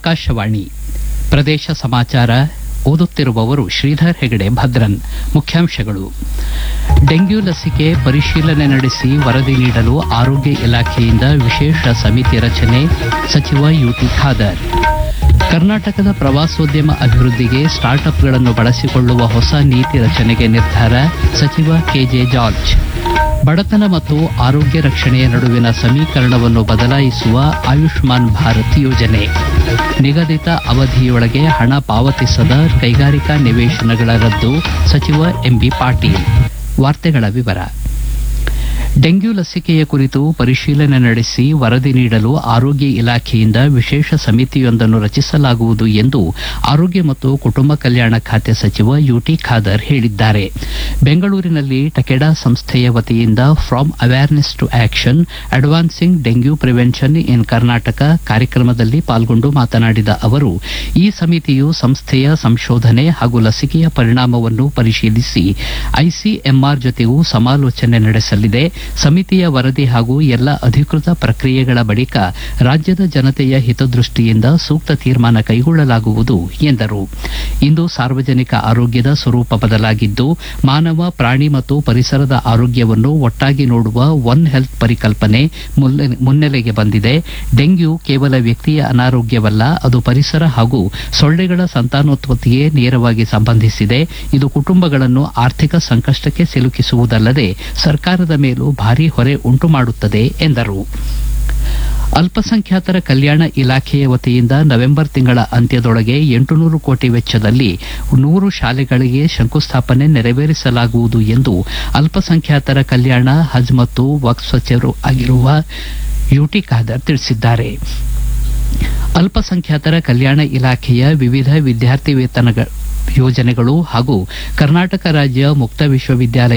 ಆಕಾಶವಾಣಿ ಪ್ರದೇಶ ಸಮಾಚಾರ ಓದುತ್ತಿರುವವರು ಶ್ರೀಧರ್ ಹೆಗಡೆ ಭದ್ರನ್ ಮುಖ್ಯಾಂಶಗಳು ಡೆಂಗ್ಯೂ ಲಸಿಕೆ ಪರಿಶೀಲನೆ ನಡೆಸಿ ವರದಿ ನೀಡಲು ಆರೋಗ್ಯ ಇಲಾಖೆಯಿಂದ ವಿಶೇಷ ಸಮಿತಿ ರಚನೆ ಸಚಿವ ಯುಟಿ ಖಾದರ್ ಕರ್ನಾಟಕದ ಪ್ರವಾಸೋದ್ಯಮ ಅಭಿವೃದ್ಧಿಗೆ ಸ್ಟಾರ್ಟ್ಅಪ್ಗಳನ್ನು ಬಳಸಿಕೊಳ್ಳುವ ಹೊಸ ನೀತಿ ರಚನೆಗೆ ನಿರ್ಧಾರ ಸಚಿವ ಕೆಜೆ ಜಾರ್ಜ್ ಬಡತನ ಮತ್ತು ಆರೋಗ್ಯ ರಕ್ಷಣೆಯ ನಡುವಿನ ಸಮೀಕರಣವನ್ನು ಬದಲಾಯಿಸುವ ಆಯುಷ್ಮಾನ್ ಭಾರತ್ ಯೋಜನೆ ನಿಗದಿತ ಅವಧಿಯೊಳಗೆ ಹಣ ಪಾವತಿಸದ ಕೈಗಾರಿಕಾ ನಿವೇಶನಗಳ ರದ್ದು ಸಚಿವ ಎಂಬಿ ಪಾಟೀಲ್ ವಾರ್ತೆಗಳ ವಿವರ ಡೆಂಗ್ಯೂ ಲಸಿಕೆಯ ಕುರಿತು ಪರಿಶೀಲನೆ ನಡೆಸಿ ವರದಿ ನೀಡಲು ಆರೋಗ್ಯ ಇಲಾಖೆಯಿಂದ ವಿಶೇಷ ಸಮಿತಿಯೊಂದನ್ನು ರಚಿಸಲಾಗುವುದು ಎಂದು ಆರೋಗ್ಯ ಮತ್ತು ಕುಟುಂಬ ಕಲ್ಯಾಣ ಖಾತೆ ಸಚಿವ ಯುಟಿ ಖಾದರ್ ಹೇಳಿದ್ದಾರೆ ಬೆಂಗಳೂರಿನಲ್ಲಿ ಟಕೆಡಾ ಸಂಸ್ಥೆಯ ವತಿಯಿಂದ from awareness to action advancing dengue prevention in Karnataka ಕಾರ್ಯಕ್ರಮದಲ್ಲಿ ಪಾಲ್ಗೊಂಡು ಮಾತನಾಡಿದ ಅವರು ಈ ಸಮಿತಿಯು ಸಂಸ್ಥೆಯ ಸಂಶೋಧನೆ ಹಾಗೂ ಲಸಿಕೆಯ ಪರಿಣಾಮವನ್ನು ಪರಿಶೀಲಿಸಿ ಐಸಿಎಂಆರ್ ಜೊತೆಗೂ ಸಮಾಲೋಚನೆ ನಡೆಸಲಿದೆ ಸಮಿತಿಯ ವರದಿ ಹಾಗೂ ಎಲ್ಲ ಅಧಿಕೃತ ಪ್ರಕ್ರಿಯೆಗಳ ಬಳಿಕ ರಾಜ್ಯದ ಜನತೆಯ ಹಿತದೃಷ್ಟಿಯಿಂದ ಸೂಕ್ತ ತೀರ್ಮಾನ ಕೈಗೊಳ್ಳಲಾಗುವುದು ಎಂದರು ಇಂದು ಸಾರ್ವಜನಿಕ ಆರೋಗ್ಯದ ಸ್ವರೂಪ ಬದಲಾಗಿದ್ದು ಮಾನವ ಪ್ರಾಣಿ ಮತ್ತು ಪರಿಸರದ ಆರೋಗ್ಯವನ್ನು ಒಟ್ಟಾಗಿ ನೋಡುವ ಒನ್ ಹೆಲ್ತ್ ಪರಿಕಲ್ಪನೆ ಮುನ್ನೆ- ಮುನ್ನೆಲೆಗೆ ಬಂದಿದೆ ಡೆಂಗ್ಯೂ ಕೇವಲ ವ್ಯಕ್ತಿಯ ಅನಾರೋಗ್ಯವಲ್ಲ ಅದು ಪರಿಸರ ಹಾಗೂ ಸೊಳ್ಳೆಗಳ ಸಂತಾನೋತ್ಪತ್ತಿಗೆ ನೇರವಾಗಿ ಸಂಬಂಧಿಸಿದೆ ಇದು ಕುಟುಂಬಗಳನ್ನು ಆರ್ಥಿಕ ಸಂಕಷ್ಟಕ್ಕೆ ಸಿಲುಕಿಸುವುದಲ್ಲದೆ ಸರ್ಕಾರದ ಮೇಲೂ ಭಾರೀ ಹೊರೆ ಉಂಟು ಮಾಡುತ್ತದೆ ಎಂದರು ಅಲ್ಪಸಂಖ್ಯಾತರ ಕಲ್ಯಾಣ ಇಲಾಖೆಯ ವತಿಯಿಂದ ನವೆಂಬರ್ ತಿಂಗಳ ಅಂತ್ಯದೊಳಗೆ ಎಂಟುನೂರು ಕೋಟಿ ವೆಚ್ಚದಲ್ಲಿ ನೂರು ಶಾಲೆಗಳಿಗೆ ಶಂಕುಸ್ಥಾಪನೆ ನೆರವೇರಿಸಲಾಗುವುದು ಎಂದು ಅಲ್ಪಸಂಖ್ಯಾತರ ಕಲ್ಯಾಣ ಹಜ್ ಮತ್ತು ವಕ್ಫ್ ಸಚಿವರು ಆಗಿರುವ ಯುಟಿ ಖಾದರ್ ತಿಳಿಸಿದ್ದಾರೆ ಅಲ್ಪಸಂಖ್ಯಾತರ ಕಲ್ಯಾಣ ಇಲಾಖೆಯ ವಿವಿಧ ವಿದ್ಯಾರ್ಥಿ ವೇತನ ಯೋಜನೆಗಳು ಹಾಗೂ ಕರ್ನಾಟಕ ರಾಜ್ಯ ಮುಕ್ತ ವಿಶ್ವವಿದ್ಯಾಲಯ